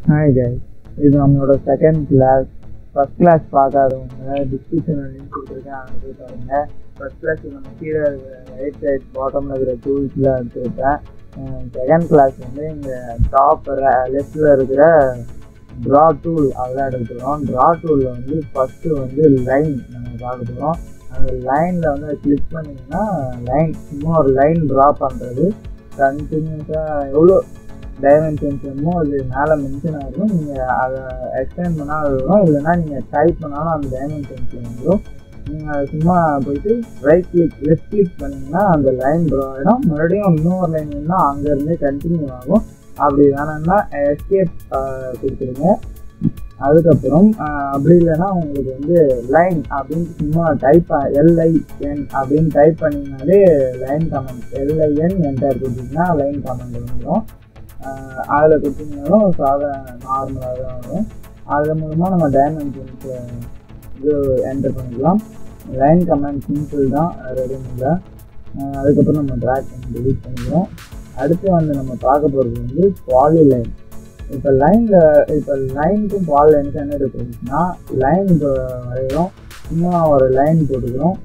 hi guys இது நம்மளோட second class first class பார்க்காதவங்க டிஸ்கிரிப்ஷனில் லிங்க் கொடுத்துருக்கேன் அங்கே போய் பாருங்க ஃபஸ்ட் கிளாஸ் நம்ம கீழே இருக்கிற ரைட் சைட் பாட்டமில் இருக்கிற டூல்ஸ்லாம் எடுத்துருக்கேன் செகண்ட் கிளாஸ் வந்து இங்கே டாப் லெஃப்டில் இருக்கிற ட்ரா டூல் அதெல்லாம் எடுத்துக்கிறோம் ட்ரா டூலில் வந்து ஃபஸ்ட்டு வந்து லைன் நம்ம பார்க்க போகிறோம் அந்த லைனில் வந்து கிளிக் பண்ணிங்கன்னா லைன் சும்மா ஒரு லைன் ட்ரா பண்ணுறது கண்டினியூஸாக எவ்வளோ டைமென்ஷன்ஸ் வேணுமோ அது மேலே மென்ஷன் ஆகும் நீங்கள் அதை எக்ஸ்டெண்ட் பண்ணாலும் வரும் இல்லைன்னா நீங்கள் டைப் பண்ணாலும் அந்த டைமென்ஷன்ஸ் வந்துடும் நீங்கள் அதை சும்மா போயிட்டு ரைட் கிளிக் லெஃப்ட் கிளிக் பண்ணிங்கன்னா அந்த லைன் ட்ரா ஆகிடும் மறுபடியும் இன்னொரு லைன் இருந்தால் அங்கேருந்தே கண்டினியூ ஆகும் அப்படி வேணும்னா எஸ்கேப் கொடுத்துருங்க அதுக்கப்புறம் அப்படி இல்லைன்னா உங்களுக்கு வந்து லைன் அப்படின்னு சும்மா டைப் எல்ஐஎன் அப்படின்னு டைப் பண்ணிங்கனாலே லைன் கமெண்ட் எல்ஐஎன் என்டர் கொடுத்தீங்கன்னா லைன் கமெண்ட் வந்துடும் அதில் கொடுத்தீங்கனாலும் சாதா நார்மலாக தான் வரும் அது மூலமாக நம்ம டைமென்ஷன்ஸ் இது என்டர் பண்ணிக்கலாம் லைன் கமெண்ட் சிம்பிள் தான் வேறு எதுவும் இல்லை அதுக்கப்புறம் நம்ம ட்ராக் பண்ணி டெலிட் பண்ணிக்கிறோம் அடுத்து வந்து நம்ம பார்க்க போகிறது வந்து பாலி லைன் இப்போ லைனில் இப்போ லைனுக்கும் பால் லைனுக்கும் என்ன டிஃப்ரென்ஸ்னா லைன் இப்போ வரைகிறோம் சும்மா ஒரு லைன் போட்டுக்கிறோம்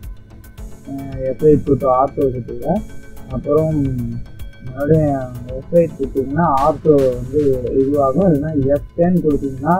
எஃப்ஐ போட்டு ஆர்த்தோ கொடுத்துருங்க அப்புறம் மறுபடியும் வெப்சைட் கொடுத்தீங்கன்னா ஆர்த்தோ வந்து இதுவாகும் இல்லைன்னா எஃப் டென் கொடுத்தீங்கன்னா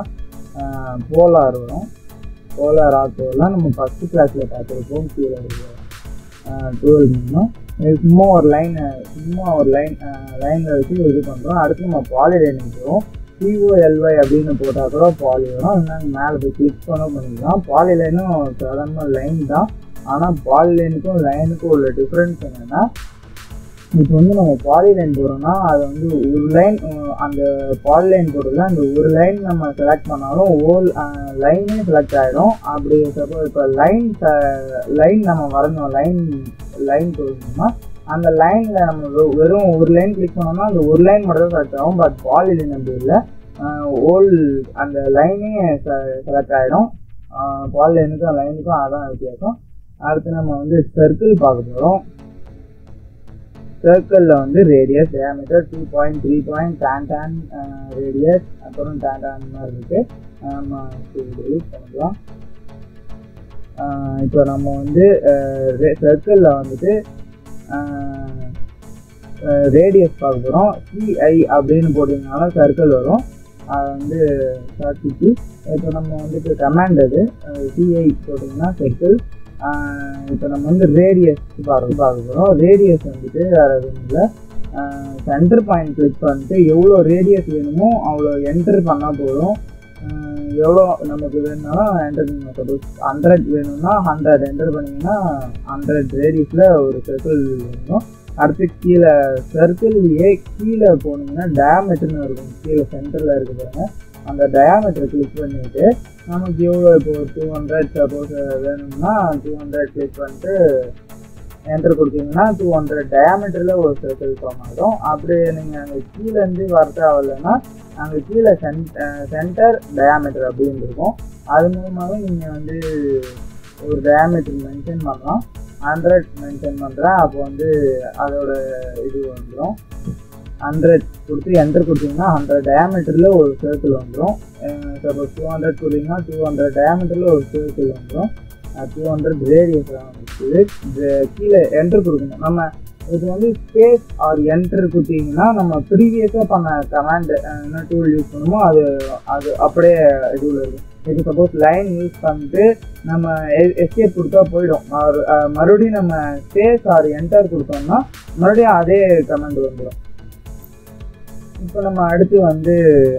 போலார் வரும் போலார் ஆர்த்தோலாம் நம்ம ஃபஸ்ட்டு கிளாஸில் பார்த்துருப்போம் கீழே இருக்கிற டுவெல் மூலமாக சும்மா ஒரு லைன் சும்மா ஒரு லைன் லைனில் வச்சு இது பண்ணுறோம் அடுத்து நம்ம பாலி லைன் போகிறோம் சிஓஎல்ஒய் அப்படின்னு போட்டால் கூட பாலி வரும் அதனால மேலே போய் கிளிக் பண்ண பண்ணிக்கலாம் பாலி லைனும் சாதாரண லைன் தான் ஆனால் பாலி லைனுக்கும் லைனுக்கும் உள்ள டிஃப்ரென்ஸ் என்னென்னா இப்போ வந்து நம்ம பாலி லைன் போடுறோம்னா அது வந்து ஒரு லைன் அந்த பாலி லைன் போடுறதுல அந்த ஒரு லைன் நம்ம செலக்ட் பண்ணாலும் ஓல் லைனே செலக்ட் ஆகிடும் அப்படி சப்போஸ் இப்போ லைன் லைன் நம்ம வரைஞ்சோம் லைன் லைன் போடணும்னா அந்த லைனில் நம்ம வெறும் ஒரு லைன் கிளிக் பண்ணோம்னா அந்த ஒரு லைன் மட்டும் தான் செலக்ட் ஆகும் பட் பாலி லைன் அப்படி இல்லை ஓல் அந்த லைனே செலக்ட் ஆகிடும் பாலி லைனுக்கும் லைனுக்கும் அதான் வித்தியாசம் அடுத்து நம்ம வந்து சர்க்கிள் பார்க்க போகிறோம் சர்க்கிளில் வந்து radius diameter two point three point ten ten radius அப்புறம் டேன் டேன் மாதிரி இருக்குது நம்ம யூஸ் பண்ணிக்கலாம் இப்போ நம்ம வந்து சர்க்கிளில் வந்துட்டு ரேடியஸ் பார்க்க போகிறோம் சிஐ அப்படின்னு போட்டிங்கனாலும் சர்க்கிள் வரும் அது வந்து சாட்சிக்கு இப்போ நம்ம வந்துட்டு கமாண்ட் அது சிஐ போட்டிங்கன்னா சர்க்கிள் இப்போ நம்ம வந்து ரேடியஸ் பார்க்க பார்க்க போகிறோம் ரேடியஸ் வந்துட்டு வேறு எதுவும் இல்லை சென்டர் பாயிண்ட் கிளிக் பண்ணிட்டு எவ்வளோ ரேடியஸ் வேணுமோ அவ்வளோ என்டர் பண்ணால் போதும் எவ்வளோ நமக்கு வேணுனாலும் என்டர் பண்ணுங்க சப்போஸ் ஹண்ட்ரட் வேணும்னா ஹண்ட்ரட் என்டர் பண்ணிங்கன்னா ஹண்ட்ரட் ரேடியஸில் ஒரு சர்க்கிள் வேணும் அடுத்து கீழே சர்க்கிள்லேயே கீழே போனீங்கன்னா டேமீட்டர்னு இருக்கும் கீழே சென்டரில் இருக்க பாருங்க அந்த டயாமீட்டர் கிளிக் பண்ணிவிட்டு நமக்கு எவ்வளோ இப்போ டூ ஹண்ட்ரட் சப்போஸ் வேணும்னா டூ ஹண்ட்ரட் கிளிக் பண்ணிட்டு என்டர் கொடுத்தீங்கன்னா டூ ஹண்ட்ரட் டயாமீட்டரில் ஒரு சர்க்கிள் ஃபார்ம் ஆகிடும் அப்படி நீங்கள் அங்கே கீழேருந்து வர தேவையில்லைன்னா அங்கே கீழே சென்டர் டயாமீட்டர் அப்படின்னு இருக்கும் அது மூலமாகவே நீங்கள் வந்து ஒரு டயாமீட்டர் மென்ஷன் பண்ணலாம் ஹண்ட்ரட் மென்ஷன் பண்ணுறேன் அப்போ வந்து அதோட இது வந்துடும் ஹண்ட்ரட் கொடுத்து என்டர் கொடுத்தீங்கன்னா ஹண்ட்ரட் டயாமீட்டரில் ஒரு சர்க்கிள் வந்துடும் சப்போஸ் டூ ஹண்ட்ரட் கொடுத்தீங்கன்னா டூ ஹண்ட்ரட் டயாமீட்டரில் ஒரு சர்க்கிள் வந்துடும் டூ ஹண்ட்ரட் ரேடியஸ் வந்துருக்குது கீழே என்டர் கொடுக்கணும் நம்ம இது வந்து ஸ்பேஸ் ஆர் என்டர் கொடுத்தீங்கன்னா நம்ம ப்ரீவியஸாக பண்ண கமாண்ட் என்ன டூல் யூஸ் பண்ணுமோ அது அது அப்படியே இதுவில் இருக்கும் இப்போ சப்போஸ் லைன் யூஸ் பண்ணிட்டு நம்ம எஸ்கேப் கொடுத்தா போயிடும் மறுபடியும் நம்ம ஸ்பேஸ் ஆர் என்டர் கொடுத்தோம்னா மறுபடியும் அதே கமெண்ட் வந்துடும் இப்போ நம்ம அடுத்து வந்து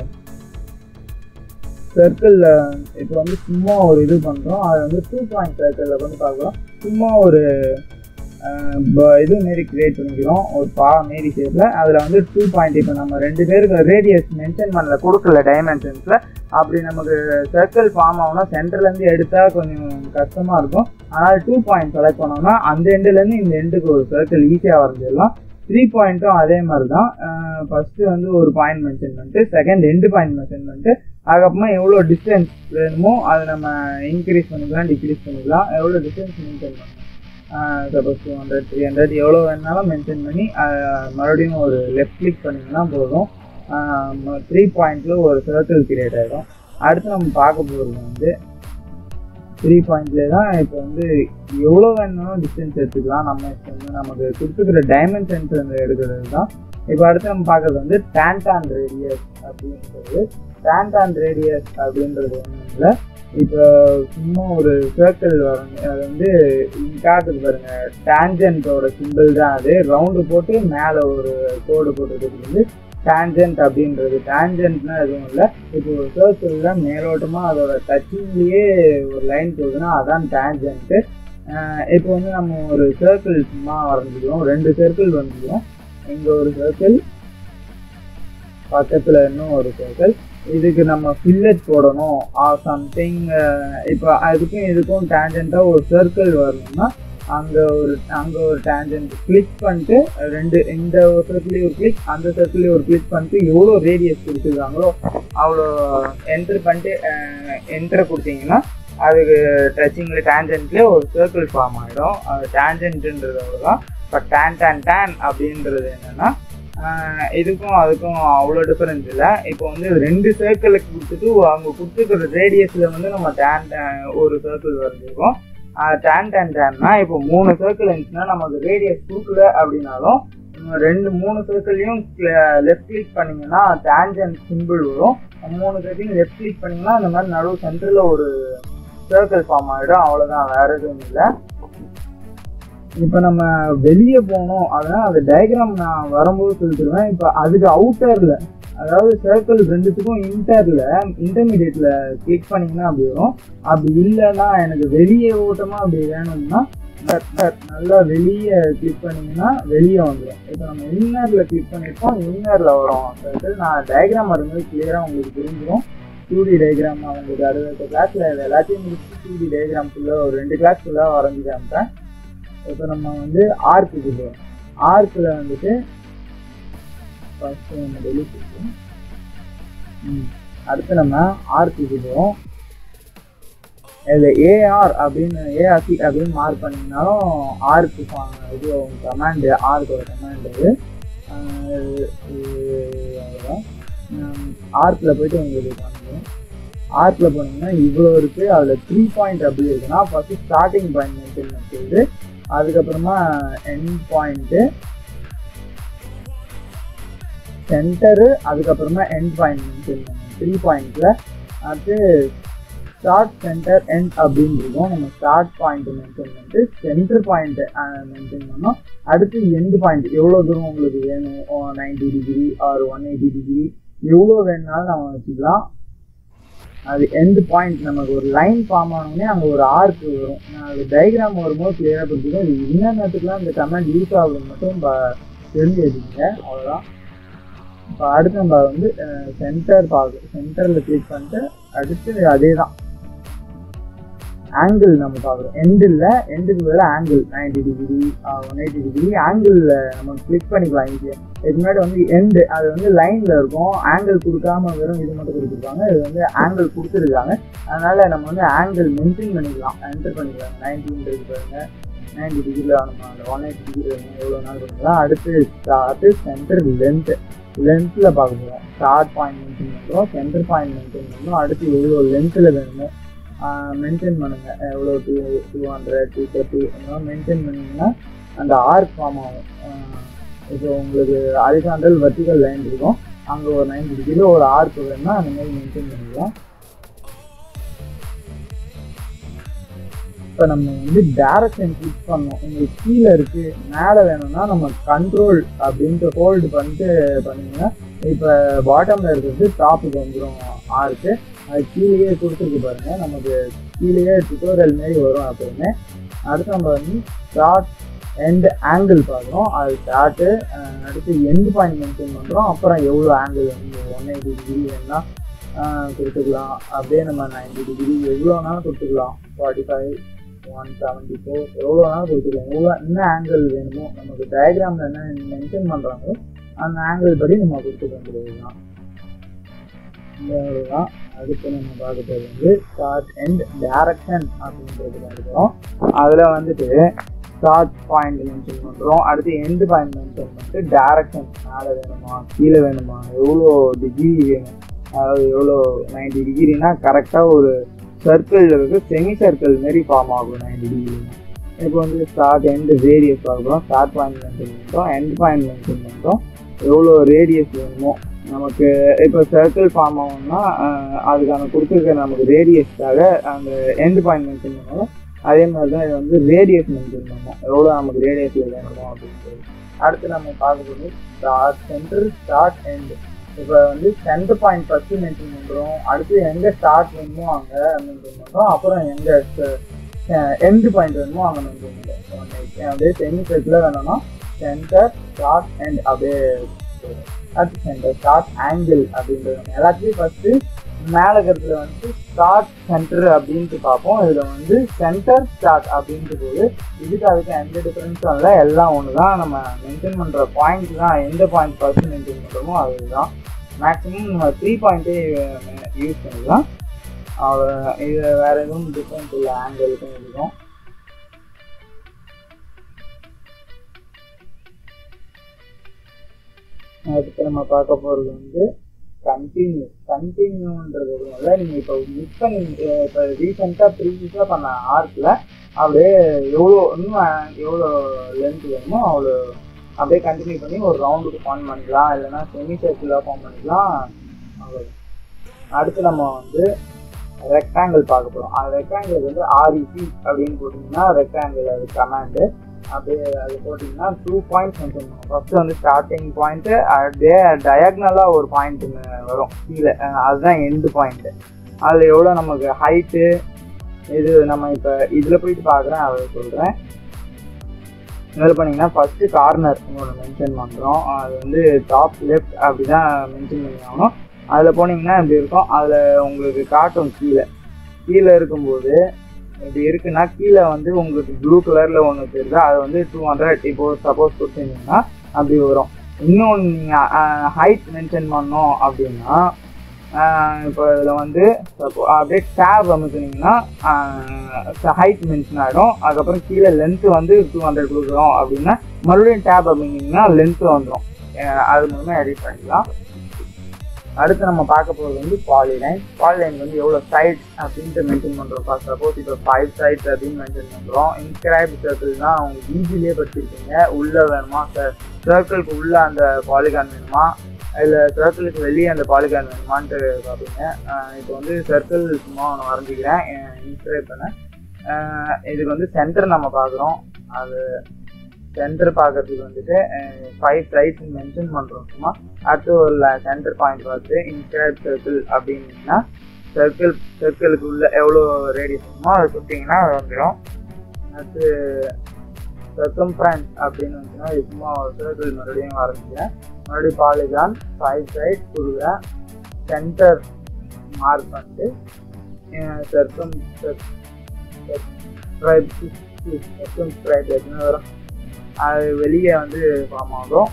சர்க்கிளில் இப்போ வந்து சும்மா ஒரு இது பண்ணுறோம் அது வந்து டூ பாயிண்ட் சர்க்கிளில் வந்து பார்க்கலாம் சும்மா ஒரு இது மாரி கிரியேட் பண்ணிக்கிறோம் ஒரு பா மாரி ஷேப்பில் அதில் வந்து டூ பாயிண்ட் இப்போ நம்ம ரெண்டு பேருக்கு ரேடியஸ் மென்ஷன் பண்ணல கொடுக்கல டைமென்ஷன்ஸில் அப்படி நமக்கு சர்க்கிள் ஃபார்ம் ஆகும்னா சென்டர்லேருந்து எடுத்தால் கொஞ்சம் கஷ்டமாக இருக்கும் அதனால் டூ பாயிண்ட் செலக்ட் பண்ணோம்னா அந்த எண்டுலேருந்து இந்த எண்டுக்கு ஒரு சர்க்கிள் ஈஸியாக வரைஞ்சிடலாம் த்ரீ பாயிண்ட்டும் அதே மாதிரி தான் ஃபஸ்ட்டு வந்து ஒரு பாயிண்ட் மென்ஷன் பண்ணிட்டு செகண்ட் ரெண்டு பாயிண்ட் மென்ஷன் பண்ணிட்டு அதுக்கப்புறமா எவ்வளோ டிஸ்டன்ஸ் வேணுமோ அதை நம்ம இன்க்ரீஸ் பண்ணிக்கலாம் டிக்ரீஸ் பண்ணிக்கலாம் எவ்வளோ டிஸ்டன்ஸ் மென்ஷன் பண்ணணும் suppose two hundred three hundred எவ்வளோ வேணாலும் மென்ஷன் பண்ணி மறுபடியும் ஒரு லெஃப்ட் கிளிக் பண்ணிங்கன்னா போதும் த்ரீ பாயிண்ட்ல ஒரு சர்க்கிள் கிரியேட் ஆகிடும் அடுத்து நம்ம பார்க்க போகிறது வந்து த்ரீ பாயிண்ட்ல தான் இப்போ வந்து எவ்வளோ வேணும்னாலும் டிஸ்டன்ஸ் எடுத்துக்கலாம் நம்ம இப்போ வந்து நமக்கு கொடுத்துக்கிற டைமென்ஷன்ஸ் வந்து எடுக்கிறது தான் இப்போ அடுத்து நம்ம பார்க்கறது வந்து டேண்டான் ரேடியஸ் அப்படின்றது டேண்டான் ரேடியஸ் அப்படின்றது ஒன்றும் இல்லை இப்போ சும்மா ஒரு சர்க்கிள் வரும் அது வந்து காட்டுது பாருங்க டேஞ்சன்ட்டோட சிம்பிள் தான் அது ரவுண்டு போட்டு மேலே ஒரு கோடு போட்டுக்கிறது வந்து டேஞ்சன்ட் அப்படின்றது டேஞ்சன்ட்னா எதுவும் இல்லை இப்போ ஒரு சர்க்கிளில் மேலோட்டமாக அதோட டச்சிங்லேயே ஒரு லைன் போகுதுன்னா அதான் டேஞ்சன்ட்டு இப்போ வந்து நம்ம ஒரு சர்க்கிள் சும்மா வரைஞ்சிக்கிறோம் ரெண்டு சர்க்கிள் வந்துக்கிறோம் இங்கே ஒரு சர்க்கிள் பக்கத்தில் இன்னும் ஒரு சர்க்கிள் இதுக்கு நம்ம ஃபில்லட் போடணும் ஆர் சம்திங் இப்போ அதுக்கும் இதுக்கும் டேஞ்சண்ட்டாக ஒரு சர்க்கிள் வரணும்னா அங்கே ஒரு அங்கே ஒரு டேஞ்சன்ட் கிளிக் பண்ணிட்டு ரெண்டு இந்த ஒரு சர்க்கிளையும் ஒரு கிளிக் அந்த சர்க்கிளையும் ஒரு கிளிக் பண்ணிட்டு எவ்வளோ ரேடியஸ் கொடுத்துருக்காங்களோ அவ்வளோ என்ட்ரு பண்ணிட்டு என்ட்ரு கொடுத்தீங்கன்னா அதுக்கு டச்சிங்கில் டேஞ்சன்ட்லேயே ஒரு சர்க்கிள் ஃபார்ம் ஆகிடும் அது டேஞ்சன்ட்டுன்றது அவ்வளோதான் பட் டேன் டேன் டேன் அப்படின்றது என்னென்னா இதுக்கும் அதுக்கும் அவ்வளோ டிஃபரன்ஸ் இல்லை இப்போ வந்து ரெண்டு சர்க்கிளுக்கு கொடுத்துட்டு அவங்க கொடுத்துருக்கிற ரேடியஸில் வந்து நம்ம டேன் ஒரு சர்க்கிள் வரைஞ்சிருக்கோம் டேன் டேன் டேன்னா இப்போ மூணு சர்க்கிள் இருந்துச்சுன்னா நமக்கு ரேடியஸ் கொடுக்கல அப்படின்னாலும் ரெண்டு மூணு சர்க்கிளையும் லெஃப்ட் கிளிக் பண்ணீங்கன்னா டேஞ்சன் சிம்பிள் வரும் மூணு சர்க்கிளையும் லெஃப்ட் கிளிக் பண்ணீங்கன்னா அந்த மாதிரி நடுவு சென்டரில் ஒரு சர்க்கிள் ஃபார்ம் ஆகிடும் அவ்வளோதான் வேற எதுவும் இல்லை இப்போ நம்ம வெளியே போனோம் அதனால் அந்த டயக்ராம் நான் வரும்போது சொல்லிட்டுருவேன் இப்போ அதுக்கு அவுட்டரில் அதாவது சர்க்கிள் ரெண்டுத்துக்கும் இன்டரில் இன்டர்மீடியட்டில் கிளிக் பண்ணிங்கன்னா அப்படி வரும் அப்படி இல்லைன்னா எனக்கு வெளியே ஓட்டமாக அப்படி வேணும்னா நல்லா வெளியே கிளிக் பண்ணிங்கன்னா வெளியே வந்துடும் இப்போ நம்ம இன்னரில் கிளிக் பண்ணியிருக்கோம் இன்னரில் வரும் சர்க்கிள் நான் டயக்ராம் வரும்போது கிளியராக உங்களுக்கு புரிஞ்சிடும் டூ டி டயக்ராம் நான் உங்களுக்கு அடுத்த கிளாஸில் இது எல்லாத்தையும் முடிச்சு டூ டி டயக்ராம் ஃபுல்லாக ஒரு ரெண்டு கிளாஸ் ஃபுல்லாக வரைஞ்சி காமிப்பேன் இப்போ நம்ம வந்து ஆர்க்குக்கு போகிறோம் ஆர்க்கில் வந்துட்டு ஃபஸ்ட்டு நம்ம டெலிட் பண்ணுவோம் அடுத்து நம்ம ஆர்க்குக்கு போகிறோம் இதில் ஏஆர் அப்படின்னு ஏஆர்சி அப்படின்னு மார்க் பண்ணிங்கனாலும் ஆர்க்கு இது கமாண்டு ஆர்க்கோட கமாண்டு இது அவ்வளோதான் ஆர்க்கில் போயிட்டு உங்களுக்கு காமிக்கிறோம் ஆர்க்கில் போனீங்கன்னா இவ்வளோ இருக்குது அதில் த்ரீ பாயிண்ட் அப்படி இருக்குன்னா ஃபஸ்ட்டு ஸ்டார்டிங் பாயிண்ட் மென்ஷன் பண்ணுறது அதுக்கப்புறமா எண்ட் பாயிண்ட்டு சென்டரு அதுக்கப்புறமா எண்ட் பாயிண்ட் மென்ஷன் பண்ணணும் த்ரீ பாயிண்ட்ல அடுத்து ஸ்டார்ட் சென்டர் எண்ட் அப்படின்னு இருக்கும் நம்ம ஸ்டார்ட் பாயிண்ட் மென்ஷன் பண்ணிட்டு சென்டர் பாயிண்ட் மென்ஷன் பண்ணோம் அடுத்து எண்ட் பாயிண்ட் எவ்வளோ தூரம் உங்களுக்கு வேணும் ninety degree or one eighty degree எவ்வளோ வேணுனாலும் நம்ம வச்சுக்கலாம் அது எண்ட் பாயிண்ட் நமக்கு ஒரு லைன் ஃபார்ம் ஆனோடனே அங்கே ஒரு ஆர்க் வரும் நான் அது டயக்ராம் வரும்போது கிளியராக புரிஞ்சுக்கோ இது என்னென்னத்துக்குலாம் இந்த கமெண்ட் யூஸ் ஆகுது மட்டும் தெரிஞ்சு வச்சுக்கோங்க அவ்வளோதான் இப்போ அடுத்து நம்ம வந்து சென்டர் பார்க்க சென்டரில் கிளிக் பண்ணிட்டு அடுத்து அதே தான் ஆங்கிள் நம்ம பார்க்குறோம் எண்டில் எண்டுக்கு பதில் angle ninety degree one eighty degree ஆங்கிளில் நம்ம கிளிக் பண்ணிக்கலாம் ஈஸியாக இதுக்கு முன்னாடி வந்து எண்டு அது வந்து லைனில் இருக்கும் ஆங்கிள் கொடுக்காம வெறும் இது மட்டும் கொடுத்துருக்காங்க இது வந்து ஆங்கிள் கொடுத்துருக்காங்க அதனால் நம்ம வந்து ஆங்கிள் மெயின்டைன் பண்ணிக்கலாம் என்டர் பண்ணிக்கலாம் நைன்டின்றது பாருங்க நைன்டி டிகிரியில் நம்ம அந்த ஒன் எயிட்டி டிகிரி எவ்வளோ நாள் பண்ணிக்கலாம் அடுத்து ஸ்டார்ட்டு சென்டர் லென்த்து லென்த்தில் பார்க்க போகிறோம் ஸ்டார்ட் பாயிண்ட் மெயின்டைன் பண்ணுறோம் சென்டர் பாயிண்ட் மெயின்டைன் பண்ணுறோம் அடுத்து எவ்வளோ லென்த்தில் வேணுமோ மெயின்டைன் பண்ணுங்கள் எவ்வளோ two two hundred two thirty அந்த மெயின்டைன் பண்ணிங்கன்னா அந்த ஆர்க் ஃபார்ம் ஆகும் இப்போ உங்களுக்கு ஹரிசாண்டல் வெர்டிக்கல் லைன் இருக்கும் அங்கே ஒரு நைன்டி டிகிரியில் ஒரு ஆர்க் வேணும்னா அந்த மாதிரி மெயின்டைன் பண்ணிக்கலாம் இப்போ நம்ம வந்து டேரக்ஷன் கிளிக் பண்ணோம் உங்களுக்கு கீழே இருக்கு மேலே வேணும்னா நம்ம கண்ட்ரோல் அப்படின்ட்டு ஹோல்டு பண்ணிட்டு பண்ணிங்கன்னா இப்போ பாட்டமில் இருக்கிறது டாப்புக்கு வந்துடும் ஆர்க்கு அது கீழேயே கொடுத்துருக்கு பாருங்க நமக்கு கீழேயே டுட்டோரியல் மாரி வரும் எப்பவுமே அடுத்து நம்ம வந்து ஸ்டார்ட் எண்ட் ஆங்கிள் பார்க்குறோம் அது ஸ்டார்ட்டு அடுத்து எண்ட் பாயிண்ட் மென்ஷன் பண்ணுறோம் அப்புறம் எவ்வளோ ஆங்கிள் வந்து ஒன் எயிட்டி டிகிரி வேணால் கொடுத்துக்கலாம் அப்படியே நம்ம நைன்டி டிகிரி எவ்வளோனாலும் கொடுத்துக்கலாம் forty five one seventy four எவ்வளோ வேணாலும் கொடுத்துக்கலாம் எவ்வளோ என்ன ஆங்கிள் வேணுமோ நமக்கு டயக்ராமில் என்ன மென்ஷன் பண்ணுறாங்களோ அந்த ஆங்கிள் படி நம்ம கொடுத்துக்க வேண்டியது தான் தான் அடுத்து நம்ம பார்க்க போகிறது வந்து ஸ்டார்ட் எண்ட் டேரக்ஷன் அப்படின்றது பார்க்குறோம் அதில் வந்துட்டு ஸ்டார்ட் பாயிண்ட் மென்ஷன் பண்ணுறோம் அடுத்து எண்டு பாயிண்ட் மென்ஷன் பண்ணிட்டு டேரக்ஷன் மேலே வேணுமா கீழே வேணுமா எவ்வளோ டிகிரி வேணும் அதாவது எவ்வளோ நைன்டி டிகிரினா கரெக்டாக ஒரு சர்க்கிள் இருக்கு செமி சர்க்கிள் மாரி ஃபார்ம் ஆகும் நைன்டி டிகிரி இப்போ வந்து ஸ்டார்ட் எண்டு ரேடியஸ் பார்க்குறோம் ஸ்டார்ட் பாயிண்ட் மென்ஷன் பண்ணுறோம் எண்ட் பாயிண்ட் மென்ஷன் பண்ணுறோம் எவ்வளோ ரேடியஸ் வேணுமோ நமக்கு இப்போ சர்க்கிள் ஃபார்ம் ஆகும்னா அஹ், அதுக்கான கொடுத்துருக்க நமக்கு ரேடியஸ்க்காக அந்த எண்ட் பாயிண்ட் மென்ஷன் பண்ணணும் அதே மாதிரி தான் இது வந்து ரேடியஸ் மென்ஷன் பண்ணணும் எவ்வளோ நமக்கு ரேடியஸ் வேணுமோ அப்படின்றது அடுத்து நம்ம பார்க்க போகிறது ஸ்டார்ட் சென்டர் ஸ்டார்ட் எண்ட் இப்போ வந்து சென்டர் பாயிண்ட் ஃபஸ்ட்டு மென்ஷன் பண்ணுறோம் அடுத்து எங்கே ஸ்டார்ட் வேணுமோ அங்கே மென்ஷன் பண்ணுறோம் அப்புறம் எங்கே எண்டு பாயிண்ட் வேணுமோ அங்கே மென்ஷன் பண்ணுறோம் அப்படியே செமி சர்க்கிளில் வேணும்னா சென்டர் ஸ்டார்ட் எண்ட் அப்படியே அடுத்து சென்டர் ஸ்டார்ட் ஆங்கிள் அப்படின்றது எல்லாத்துலேயும் ஃபஸ்ட்டு மேலே இருக்கிறதுல வந்து ஸ்டார்ட் சென்டர் அப்படின்ட்டு பார்ப்போம் இதில் வந்து சென்டர் ஸ்டார்ட் அப்படின்ட்டு போகுது இதுக்கு அதுக்கு எந்த டிஃபரன்ஸும் இல்லை எல்லாம் ஒன்று தான் நம்ம மென்ஷன் பண்ணுற பாயிண்ட் தான் எந்த பாயிண்ட் ஃபர்ஸ்ட் மென்ஷன் பண்ணுறோமோ அதுதான் மேக்ஸிமம் நம்ம த்ரீ பாயிண்ட்டே யூஸ் பண்ணிக்கலாம் அவ்வளோ இது வேறு எதுவும் டிஃப்ரெண்ட் இல்லை ஆங்கிளுக்கும் இதுக்கும் அடுத்து நம்ம பார்க்க போகிறது வந்து கண்டினியூ கண்டினியூன்றது எதுவும் இல்லை நீங்கள் இப்போ மிஸ் பண்ணி இப்போ ரீசெண்டாக ப்ரீவியஸாக பண்ண ஆர்க்கில் அப்படியே எவ்வளோ இன்னும் எவ்வளோ லென்த் வேணுமோ அவ்வளோ அப்படியே கண்டினியூ பண்ணி ஒரு ரவுண்டுக்கு ஃபார்ம் பண்ணிக்கலாம் இல்லைன்னா செமி சர்க்கிளாக ஃபார்ம் பண்ணிக்கலாம் அவ்வளோ அடுத்து நம்ம வந்து ரெக்டாங்கிள் பார்க்க போகிறோம் அந்த ரெக்டாங்கிள் வந்து ஆர்இசி அப்படின்னு போட்டிங்கன்னா ரெக்டாங்கிள் அது கமாண்டு அப்படியே அது போட்டிங்கன்னா டூ பாயிண்ட்ஸ் மென்ஷன் பண்ணுவோம் ஃபர்ஸ்ட் வந்து ஸ்டார்டிங் பாயிண்ட்டு அப்படியே டயக்னலாக ஒரு பாயிண்ட் வரும் கீழே அஹ் அதுதான் எண்டு பாயிண்ட்டு அதில் எவ்வளோ நமக்கு ஹைட்டு இது நம்ம இப்போ இதில் போயிட்டு பார்க்குறேன் அதை சொல்கிறேன் இதில் பண்ணிங்கன்னா ஃபஸ்ட்டு கார்னர் ஒன்று மென்ஷன் பண்ணுறோம் அது வந்து டாப் லெஃப்ட் அப்படி தான் மென்ஷன் பண்ணி ஆகணும் அதில் போனீங்கன்னா இப்படி இருக்கும் அதில் உங்களுக்கு காட்டும் கீழே கீழே இருக்கும்போது இப்படி இருக்குன்னா கீழே வந்து உங்களுக்கு ப்ளூ கலரில் ஒன்று தெரியுது அது வந்து டூ ஹண்ட்ரட் இப்போ சப்போஸ் கொடுத்தீங்கன்னா அப்படி வரும் இன்னொன்று நீங்கள் ஹைட் மென்ஷன் பண்ணோம் அப்படின்னா ஆஹ் இப்போ இதில் வந்து suppose அப்படியே டேப் அமைச்சுனீங்கன்னா ஹைட் மென்ஷன் ஆகிடும் அதுக்கப்புறம் கீழே லென்த்து வந்து டூ ஹண்ட்ரட் கொடுக்குறோம் அப்படின்னா மறுபடியும் டேப் அப்படின்னீங்கன்னா லென்த்து வந்துடும் அது மூலமாக எடிட் பண்ணிக்கலாம் அடுத்து நம்ம பார்க்க போகிறது வந்து பாலிலைன் பாலிலைன் வந்து எவ்வளோ சைட்ஸ் அப்படின்ட்டு மென்ஷன் பண்ணுறோம் ஃபார் சப்போஸ் இப்போ ஃபைவ் சைட்ஸ் அப்படின்னு மென்ஷன் பண்ணுறோம் இன்ஸ்கிரைப் சர்க்கிள்னா அவங்க ஈஸிலேயே படிச்சிருக்கீங்க உள்ளே வேணுமா சர்க்கிளுக்கு உள்ளே அந்த பாலிகான் வேணுமா இல்லை சர்க்கிளுக்கு வெளியே அந்த பாலிகான் வேணுமான்ட்டு பார்ப்பீங்க அஹ் இப்போ வந்து சர்க்கிள் சும்மா ஒன்று வரைஞ்சிக்கிறேன் இன்ஸ்கிரைப் பண்ண அஹ் இதுக்கு வந்து சென்டர் நம்ம பார்க்குறோம் அது சென்டர் பார்க்கறதுக்கு வந்துட்டு ஃபைவ் சைட்ஸ் மென்ஷன் பண்ணுறோம் சும்மா அடுத்து ஒரு சென்டர் பாயிண்ட் பார்த்து இன்ஸ்கிரைப் சர்க்கிள் அப்படின்னா சர்க்கிள் சர்க்கிளுக்கு உள்ள எவ்வளோ ரேடியஸ் இருக்குமோ அதை கொடுத்தீங்கன்னா அது வந்துடும் அடுத்து சர்க்கம்ஃபரன்ஸ் அப்படின்னு வந்துச்சுன்னா இது சும்மா ஒரு சர்க்கிள் மறுபடியும் வரைஞ்சிக்கிறேன் மறுபடியும் பாலிகான் ஃபைவ் சைட் கொடுக்குறேன் சென்டர் மார்க் பண்ணிட்டு சர்க்கம் சப்ஸ்கிரைப் சப்ஸ்கிரைப் எத்தனை வரும் அது வெளியே வந்து ஃபார்ம் ஆகும்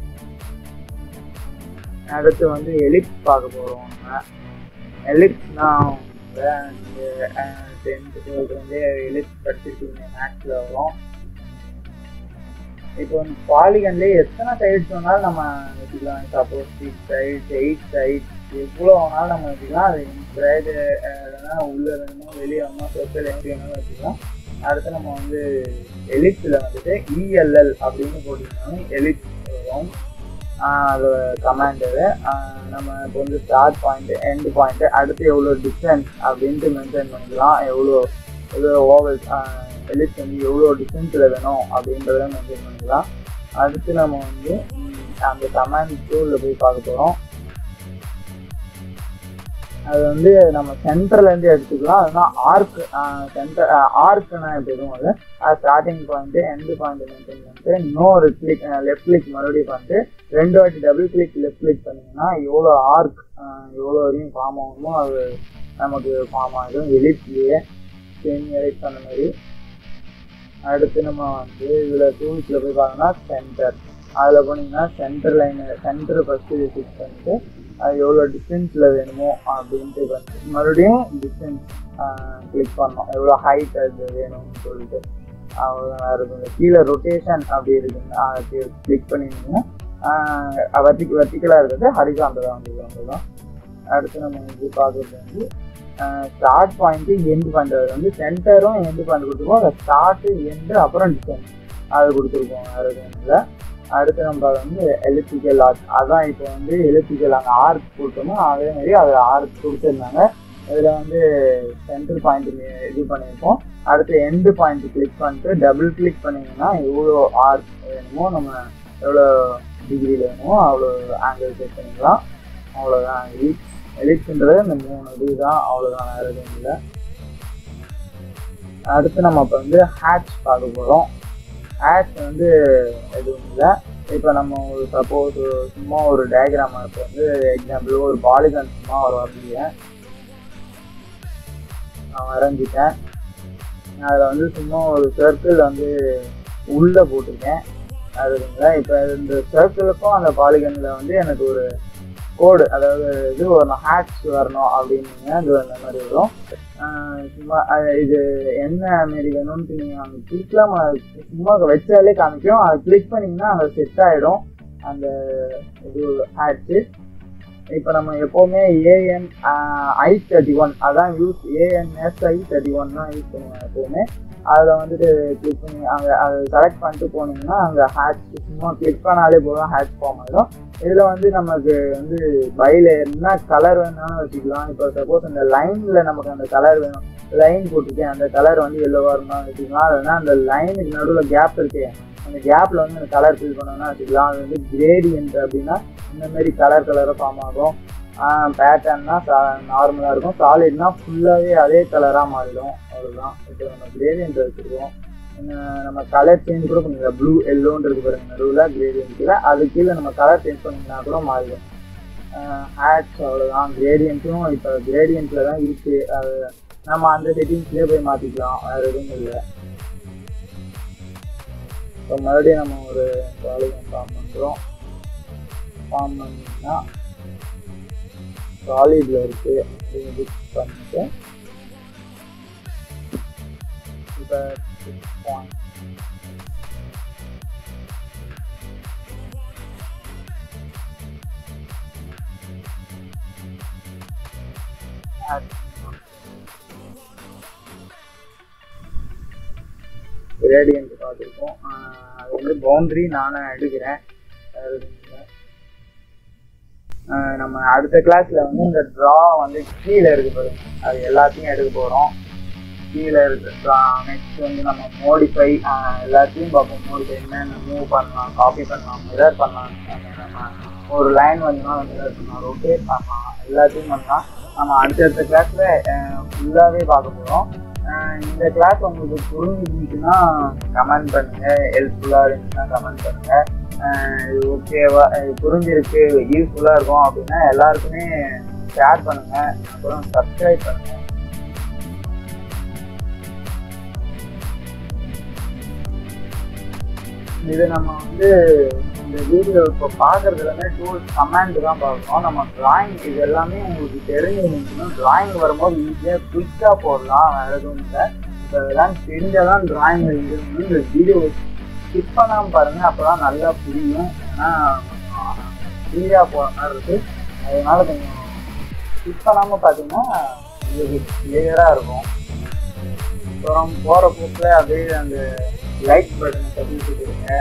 அடுத்து வந்து எலிப்ஸ் பார்க்க போகிறோம் நம்ம எலிப்ஸ்னா டென்த்து டுவெல்த்லேருந்தே எலிப்ஸ் படிச்சிருக்கீங்க மேக்ஸில் வரும் இப்போ வந்து பாலிகன்லேயே எத்தனை சைட்ஸ் வேணாலும் நம்ம வச்சுக்கலாம் suppose six sides eight sides எவ்வளோ வேணாலும் நம்ம வச்சுக்கலாம் அது இன்ஸ்கிரைடு இல்லைன்னா உள்ளே வேணுமோ வெளியே வேணுமோ சொற்கள் எப்படி வேணாலும் வச்சுக்கலாம் அடுத்து நம்ம வந்து எலிப்ஸில் வந்துட்டு இஎல்எல் அப்படின்னு போட்டிங்கனாலும் எலிப்ஸ் வரும் அது கமாண்டு நம்ம இப்போ வந்து ஸ்டார்ட் பாயிண்ட் எண்ட் பாயிண்ட் அடுத்து எவ்வளோ டிஸ்டன்ஸ் அப்படின்ட்டு மென்ஷன் பண்ணிக்கலாம் எவ்வளோ எவ்வளோ ஓவல் எலிப்ஸ் வந்து எவ்வளோ டிஸ்டன்ஸில் வேணும் அப்படின்றத மென்ஷன் பண்ணிக்கலாம் அடுத்து நம்ம வந்து ம், அந்த கமாண்ட் டூலில் போய் பார்க்க போகிறோம் அது வந்து நம்ம சென்டர்ல இருந்து எடுத்துக்கலாம் அதுதான் ஆர்க் சென்டர் ஆர்க்னா எப்படி எதுவும் இல்லை அது starting point end point maintain பண்ணிட்டு இன்னொரு கிளிக் லெஃப்ட் கிளிக் மறுபடியும் பண்ணிட்டு ரெண்டு வாட்டி டபுள் கிளிக் லெஃப்ட் கிளிக் பண்ணீங்கன்னா எவ்வளோ ஆர்க் எவ்வளோ வரையும் ஃபார்ம் ஆகுமோ அது நமக்கு ஃபார்ம் ஆகிடும் எலிப்லேயே சேம் எலிப்ஸ் அந்த மாதிரி அடுத்து நம்ம வந்து இதில் டூல்ஸில் போய் பார்த்தோம்னா சென்டர் அதில் போனீங்கன்னா centre line centre first fix பண்ணிட்டு அது எவ்வளோ டிஸ்டன்ஸில் வேணுமோ அப்படின்ட்டு வந்து மறுபடியும் டிஸ்டன்ஸ் கிளிக் பண்ணோம் எவ்வளோ ஹைட் அது வேணும்னு சொல்லிட்டு அவ்வளோதான் வேறு எதுவும் கீழே ரொட்டேஷன் அப்படி இருக்குங்க அது கிளிக் பண்ணிங்கன்னா வர்த்தி வர்த்திக்கலாக இருக்கிறது ஹரிசாண்டலாக வந்து அவ்வளோதான் அடுத்து நம்ம வந்து பார்க்குறது வந்து ஸ்டார்ட் பாயிண்ட்டு எண்டு பாயிண்ட் வந்து சென்டரும் எண்டு பாயிண்ட் கொடுத்துருக்கோம் அதை ஸ்டார்ட்டு எண்டு அப்புறம் டிஸ்டன்ஸ் அது கொடுத்துருக்கோம் வேறு எதுவும் இல்லை அடுத்து நம்ம வந்து எலக்ட்ரிக்கல் ஆர்ட் அதான் இப்போ வந்து எலக்ட்ரிக்கல் அங்கே ஆர்க் கொடுத்தோமோ அதே மாதிரி அது ஆர்க் கொடுத்துருந்தாங்க இதில் வந்து சென்டர் பாயிண்ட் இது பண்ணியிருக்கோம் அடுத்து எண்டு பாயிண்ட் கிளிக் பண்ணிட்டு டபுள் கிளிக் பண்ணிங்கன்னா எவ்வளோ ஆர்க் வேணுமோ நம்ம எவ்வளோ டிகிரியில் வேணுமோ அவ்வளோ ஆங்கிள் செட் பண்ணிக்கலாம் அவ்வளோதான் எலிட் எலிட்ன்றது இந்த மூணு இது தான் அவ்வளோதான் வேறு எதுவும் இல்லை அடுத்து நம்ம இப்போ வந்து ஹேட்ச் பார்க்க போகிறோம் ஹேட்ச் வந்து எதுவும் இல்லை இப்போ நம்ம ஒரு சப்போஸ் சும்மா ஒரு டயக்ராம் இப்போ வந்து எக்ஸாம்பிள் ஒரு பாலிகான் சும்மா ஒரு வரைஞ்சிட்டேன் நான் வரைஞ்சிட்டேன் அதில் வந்து சும்மா ஒரு சர்க்கிள் வந்து உள்ளே போட்டிருக்கேன் அதுங்களா இப்போ இந்த சர்க்கிளுக்கும் அந்த பாலிகனில் வந்து எனக்கு ஒரு கோடு அதாவது இது ஒரு ஹேட்ச் வரணும் அப்படின்னீங்க அது அந்த மாதிரி வரும் சும்மா இது என்ன மாரி வேணும்னு நீங்கள் அங்கே கிளிக்லாம் சும்மா வச்சாலே காமிக்கும் அதை கிளிக் பண்ணிங்கன்னா அங்கே செட் ஆகிடும் அந்த இது ஹேட்ச்சு இப்போ நம்ம எப்போவுமே ஏஎன் ஐ தேர்ட்டி ஒன் அதான் யூஸ் ஏஎன்எஸ்ஐ தேர்ட்டி ஒன் தான் யூஸ் பண்ணுவோம் எப்போவுமே அதில் வந்துட்டு கிளிக் பண்ணி அங்கே அதை செலக்ட் பண்ணிட்டு போனீங்கன்னா அங்கே ஹேட்ச் சும்மா கிளிக் பண்ணாலே போதும் ஹேட்ச் ஃபார்ம் ஆகிடும் இதில் வந்து நமக்கு வந்து பையில் என்ன கலர் வேணாலும் வச்சுக்கலாம் இப்போ சப்போஸ் அந்த லைனில் நமக்கு அந்த கலர் வேணும் லைன் போட்டுருக்கேன் அந்த கலர் வந்து எல்லோவாக இருந்தாலும் வச்சுக்கலாம் இல்லைன்னா அந்த லைனுக்கு நடுவில் கேப் இருக்கு அந்த கேப்பில் வந்து அந்த கலர் ஃபில் பண்ணோம்னா வச்சுக்கலாம் அது வந்து கிரேடியன்ட் அப்படின்னா இந்த மாதிரி கலர் கலராக ஃபார்ம் ஆகும் பேட்டர்ன்னா நார்மலாக இருக்கும் சாலிட்னா ஃபுல்லாகவே அதே கலராக மாறிடும் அவ்வளோதான் இப்போ நம்ம கிரேடியன்ட் வச்சுருக்கோம் நம்ம கலர் சேஞ்ச் கூட பண்ணிக்கலாம் ப்ளூ எல்லோன்னு இருக்கு பாருங்க நடுவில் கிரேடியன்ட்டில் அது கீழே நம்ம கலர் சேஞ்ச் பண்ணிங்கன்னா கூட மாறிடும் ஹேட்ஸ் அவ்வளோதான் கிரேடியன்ட்டும் இப்போ கிரேடியன்ட்டில் தான் இருக்குது அது நம்ம அந்த செட்டிங்ஸ்லேயே போய் மாற்றிக்கலாம் வேறு எதுவும் இல்லை இப்போ மறுபடியும் நம்ம ஒரு பாலிகன் ஃபார்ம் பண்ணுறோம் ஃபார்ம் பண்ணிங்கன்னா சாலிடில் இருக்குது அப்படின்னு புக் பண்ணிட்டு இப்போ சிக்ஸ் பாயிண்ட் கிரேடியன்ட் பார்த்துருக்கோம் அது வந்து பவுண்ட்ரி நானே எடுக்கிறேன் நம்ம அடுத்த கிளாஸ்ல வந்து இந்த ட்ரா வந்து கீழே இருக்கு பாருங்க அது எல்லாத்தையும் எடுக்க போகிறோம் கீழே இருக்கு நெக்ஸ்ட் வந்து நம்ம மோடிஃபை எல்லாத்தையும் பார்ப்போம் மோடிஃபை என்னென்ன மூவ் பண்ணலாம் காப்பி பண்ணலாம் மிரர் பண்ணலாம் நம்ம ஒரு லைன் வந்துன்னா மிரர் பண்ணலாம் ரொட்டேட் பண்ணலாம் எல்லாத்தையும் பண்ணலாம் நம்ம அடுத்தடுத்த கிளாஸ்ல ஃபுல்லாகவே பார்க்க போகிறோம் இந்த கிளாஸ் உங்களுக்கு புரிஞ்சுச்சுன்னா கமெண்ட் பண்ணுங்க ஹெல்ப்ஃபுல்லாக இருந்துச்சுன்னா கமெண்ட் பண்ணுங்க இது ஓகேவா இது புரிஞ்சிருக்கு யூஸ்ஃபுல்லாக இருக்கும் அப்படின்னா எல்லாருக்குமே ஷேர் பண்ணுங்க அப்புறம் சப்ஸ்கிரைப் பண்ணுங்க இது நம்ம வந்து இந்த வீடியோ இப்போ பார்க்கறது எல்லாமே டூல்ஸ் கமாண்ட் தான் பார்க்கணும் நம்ம டிராயிங் இது எல்லாமே உங்களுக்கு தெரிஞ்சுக்கணும்னா டிராயிங் வரும்போது ஈஸியாக குயிக்காக போடலாம் வேறு எதுவும் இல்லை இப்போ இதெல்லாம் தெரிஞ்சால் தான் டிராயிங் இருக்கணும் இந்த வீடியோ ஸ்கிப் பண்ணாமல் பாருங்கள் அப்போ தான் நல்லா புரியும் ஏன்னா ஃப்ரீயாக போகிற மாதிரி இருக்குது அதனால கொஞ்சம் ஸ்கிப் பண்ணாமல் பார்த்தீங்கன்னா உங்களுக்கு கிளியராக இருக்கும் அப்புறம் போகிற போக்கில் அப்படியே அந்த லைக் பட்டனை தட்டி கொடுங்க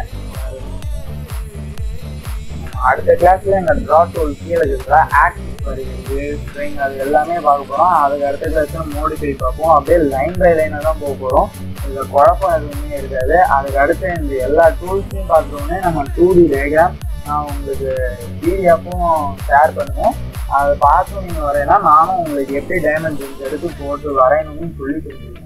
அடுத்த கிளாஸ்ல எங்க ட்ரா டூல் கீழே இருக்கிற ஆக்சிஸ் வருகிறது ஸ்ட்ரிங் அது எல்லாமே பார்க்க போறோம் அதுக்கு அடுத்த கிளாஸ்ல மோடிஃபை பார்ப்போம் அப்படியே லைன் பை லைனாக தான் போக போகிறோம் இதுல குழப்பம் எதுவுமே இருக்காது அதுக்கு அடுத்து இந்த எல்லா டூல்ஸையும் பார்த்துட்டோன்னே நம்ம டூ டி டயக்ராம் நான் உங்களுக்கு பிடிஎஃப்பும் ஷேர் பண்ணுவேன் அதை பார்த்து நீங்கள் வரையினா நானும் உங்களுக்கு எப்படி டைமென்ஷன்ஸ் எடுத்து போட்டு வரையணும்னு சொல்லி கொடுத்துருக்கேன்